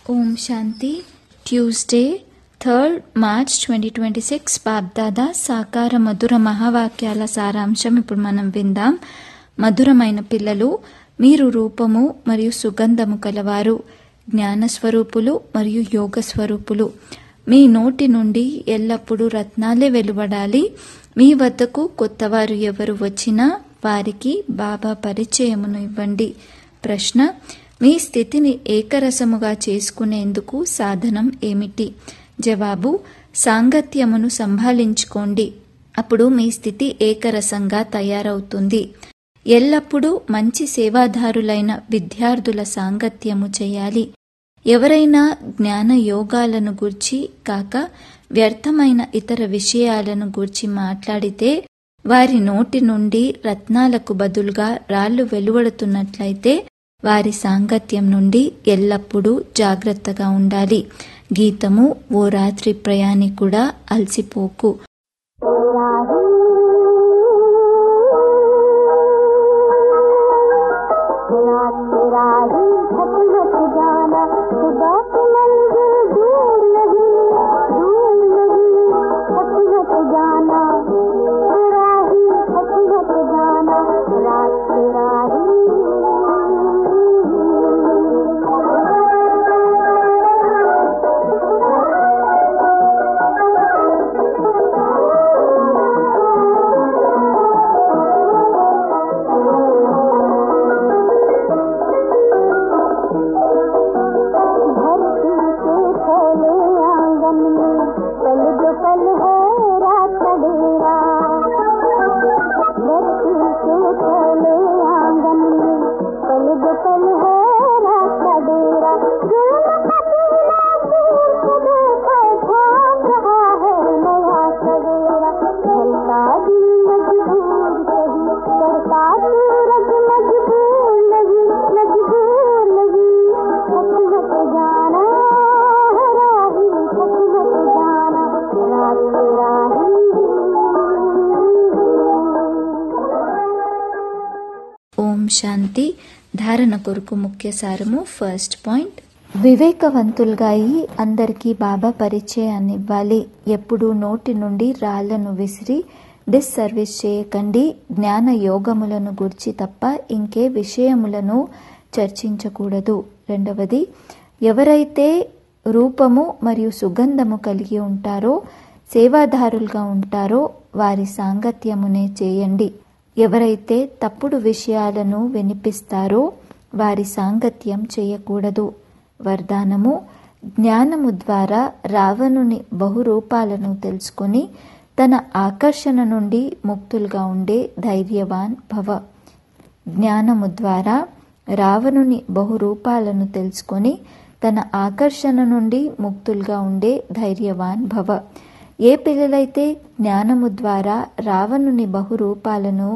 ఓం Shanti Tuesday third March twenty twenty six Bapdada సాకార మధుర మహావాక్యాల సారాంశం ఇప్పుడు మనం విందాం మధురమైన పిల్లలు మీరు రూపము మరియు సుగంధము కలవారు జ్ఞానస్వరూపులు మరియు యోగ స్వరూపులు మీ నోటి నుండి ఎల్లప్పుడూ రత్నాలే వెలువడాలి మీ వద్దకు కొత్తవారు ఎవరు వచ్చినా వారికి బాబా పరిచయమును ఇవ్వండి ప్రశ్న మీ స్థితిని ఏకరసముగా చేసుకునేందుకు సాధనం ఏమిటి జవాబు సాంగత్యమును సంభాళించుకోండి అప్పుడు మీ స్థితి ఏకరసంగా తయారవుతుంది ఎల్లప్పుడూ మంచి సేవాదారులైన విద్యార్థుల సాంగత్యము చేయాలి ఎవరైనా జ్ఞాన యోగాలను గూర్చి కాక వ్యర్థమైన ఇతర విషయాలను గూర్చి మాట్లాడితే వారి నోటి నుండి రత్నాలకు బదులుగా రాళ్లు వెలువడుతున్నట్లయితే వారి సాంగత్యం నుండి ఎల్లప్పుడూ జాగ్రత్తగా ఉండాలి గీతము ఓ రాత్రి ప్రయాణికుడా అలసిపోకు ఓం శాంతి ధారణ కొరకు ముఖ్య సారము ఫస్ట్ పాయింట్ వివేకవంతులుగా అయి అందరికీ బాబా పరిచయాన్ని ఇవ్వాలి ఎప్పుడు నోటి నుండి రాళ్లను విసిరి డిస్సర్వీస్ చేయకండి జ్ఞాన యోగములను గుర్చి తప్ప ఇంకే విషయములను చర్చించకూడదు రెండవది ఎవరైతే రూపము మరియు సుగంధము కలిగి ఉంటారో సేవాదారులుగా ఉంటారో వారి సాంగత్యమునే చేయండి ఎవరైతే తప్పుడు విషయాలను వినిపిస్తారో వారి సాంగత్యం చేయకూడదు వరదానము జ్ఞానము ద్వారా రావణుని బహురూపాలను తెలుసుకొని తన ఆకర్షణ నుండి ముక్తులుగా ఉండే ధైర్యవాన్ భవ జ్ఞానము ద్వారా రావణుని బహురూపాలను తెలుసుకొని తన ఆకర్షణ నుండి ముక్తులుగా ఉండే ధైర్యవాన్ భవ ఏ పిల్లలైతే జ్ఞానము ద్వారా రావణుని బహురూపాలను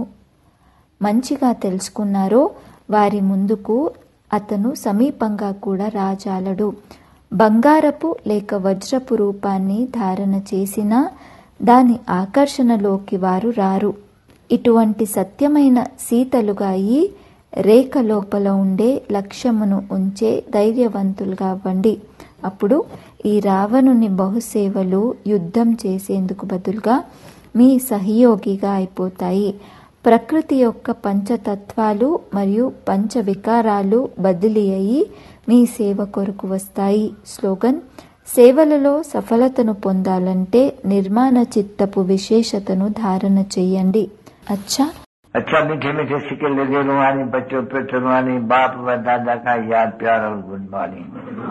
మంచిగా తెలుసుకున్నారో వారి ముందుకు అతను సమీపంగా కూడా రాజాలడు బంగారపు లేక వజ్రపు రూపాన్ని ధారణ చేసినా దాని ఆకర్షణలోకి వారు రారు ఇటువంటి సత్యమైన సీతలుగా అయి రేఖ లోపల ఉండే లక్ష్యమును ఉంచే ధైర్యవంతులుగా అవ్వండి అప్పుడు ఈ రావణుని బహుసేవలు యుద్ధం చేసేందుకు బదులుగా మీ సహయోగిగా అయిపోతాయి ప్రకృతి యొక్క పంచతత్వాలు మరియు పంచ వికారాలు బదిలీ అయి మీ సేవ కొరకు వస్తాయి స్లోగన్ సేవలలో సఫలతను పొందాలంటే నిర్మాణ చిత్తపు విశేషతను ధారణ చేయండి అచ్చా अच्छा मीठे मीठे सिक्के लगे रुहानी बच्चों पे रुहानी बाप व दादा का याद प्यार और गुड मॉर्निंग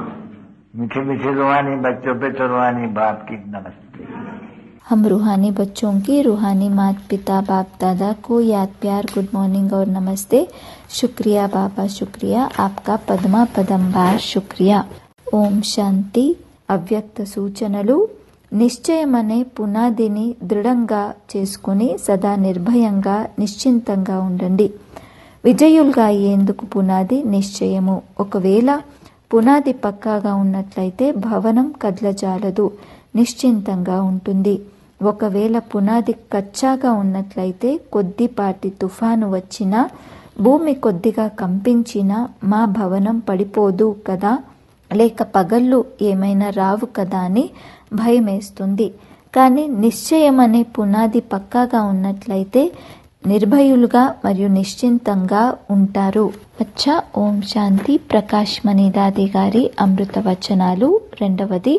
मीठे मीठे रुहानी बच्चों पे रुहानी बाप की नमस्ते हम रूहानी बच्चों की रूहानी माता पिता बाप दादा को याद प्यार गुड मॉर्निंग और नमस्ते शुक्रिया बाबा शुक्रिया आपका పదమా పదంబార్ శుక్రియా ఓం శాంతి అవ్యక్త సూచనలు నిశ్చయం అనే పునాదిని దృఢంగా చేసుకుని సదా నిర్భయంగా నిశ్చింతంగా ఉండండి విజయులుగా అయ్యేందుకు పునాది నిశ్చయము ఒకవేళ పునాది పక్కాగా ఉన్నట్లయితే భవనం కదలజాలదు నిశ్చింతంగా ఉంటుంది ఒకవేళ పునాది కచ్చాగా ఉన్నట్లయితే కొద్దిపాటి తుఫాను వచ్చినా భూమి కొద్దిగా కంపించినా మా భవనం పడిపోదు కదా లేక పగళ్ళు ఏమైనా రావు కదా అని భయమేస్తుంది కానీ నిశ్చయం అనే పునాది పక్కాగా ఉన్నట్లయితే నిర్భయులుగా మరియు నిశ్చింతంగా ఉంటారు అచ్చా ఓం శాంతి ప్రకాష్ మణిదాది గారి అమృత వచనాలు రెండవది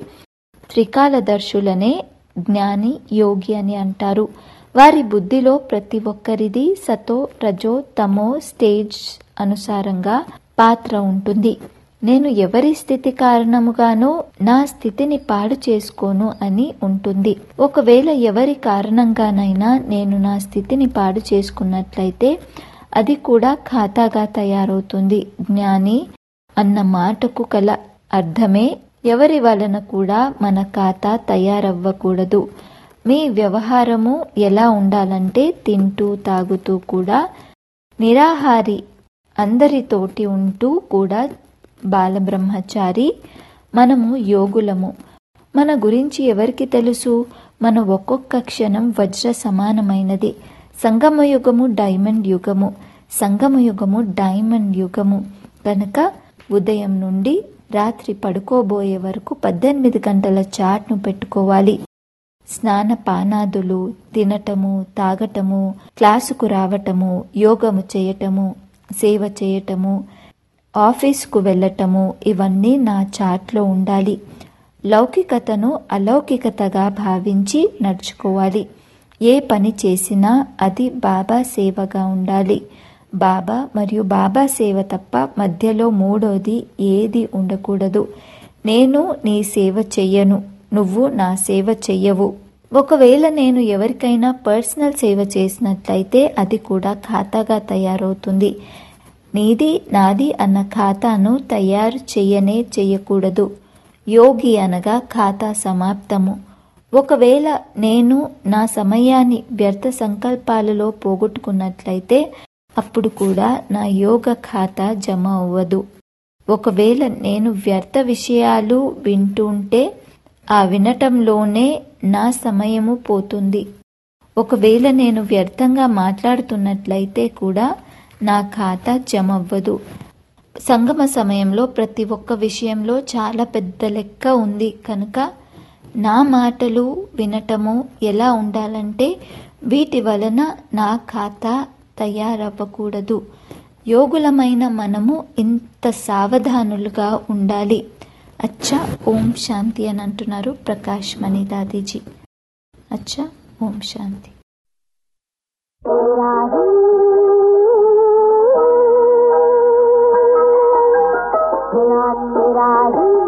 త్రికాలదర్శులనే జ్ఞాని యోగి అని అంటారు వారి బుద్ధిలో ప్రతి ఒక్కరిది సతో రజో తమో స్టేజ్ అనుసారంగా పాత్ర ఉంటుంది నేను ఎవరి స్థితి కారణముగానో నా స్థితిని పాడు చేసుకోను అని ఉంటుంది ఒకవేళ ఎవరి కారణంగానైనా నేను నా స్థితిని పాడు చేసుకున్నట్లయితే అది కూడా ఖాతాగా తయారవుతుంది జ్ఞాని అన్న మాటకు కల అర్థమే ఎవరి వలన కూడా మన ఖాతా తయారవ్వకూడదు మీ వ్యవహారము ఎలా ఉండాలంటే తింటూ తాగుతూ కూడా నిరాహారి అందరితోటి ఉంటూ కూడా బాలబ్రహ్మచారి మనము యోగులము మన గురించి ఎవరికి తెలుసు మన ఒక్కొక్క క్షణం వజ్ర సమానమైనది సంగమ యుగము డైమండ్ యుగము సంగమ యుగము డైమండ్ యుగము కనుక ఉదయం నుండి రాత్రి పడుకోబోయే వరకు పద్దెనిమిది గంటల చాట్ను పెట్టుకోవాలి స్నాన పానాదులు తినటము తాగటము క్లాసుకు రావటము యోగము చేయటము సేవ చేయటము ఆఫీస్కు వెళ్ళటము ఇవన్నీ నా చాట్లో ఉండాలి లౌకికతను అలౌకికతగా భావించి నడుచుకోవాలి ఏ పని చేసినా అది బాబా సేవగా ఉండాలి బాబా మరియు బాబా సేవ తప్ప మధ్యలో మూడోది ఏది ఉండకూడదు నేను నీ సేవ చెయ్యను నువ్వు నా సేవ చెయ్యవు ఒకవేళ నేను ఎవరికైనా పర్సనల్ సేవ చేసినట్లయితే అది కూడా ఖాతాగా తయారవుతుంది నీది నాది అన్న ఖాతాను తయారు చెయ్యనే చెయ్యకూడదు యోగి అనగా ఖాతా సమాప్తము ఒకవేళ నేను నా సమయాన్ని వ్యర్థ సంకల్పాలలో పోగొట్టుకున్నట్లయితే అప్పుడు కూడా నా యోగ ఖాతా జమ అవ్వదు ఒకవేళ నేను వ్యర్థ విషయాలు వింటుంటే ఆ వినటంలోనే నా సమయము పోతుంది ఒకవేళ నేను వ్యర్థంగా మాట్లాడుతున్నట్లయితే కూడా నా ఖాతా జమవ్వదు సంగమ సమయంలో ప్రతి ఒక్క విషయంలో చాలా పెద్ద లెక్క ఉంది కనుక నా మాటలు వినటము ఎలా ఉండాలంటే వీటి వలన నా ఖాతా తయారవ్వకూడదు యోగులమైన మనము ఇంత సావధానులుగా ఉండాలి అచ్చా ఓం శాంతి అని అంటున్నారు ప్రకాష్ మణిదాదీజీ అచ్చా ఓం శాంతి तेरा ही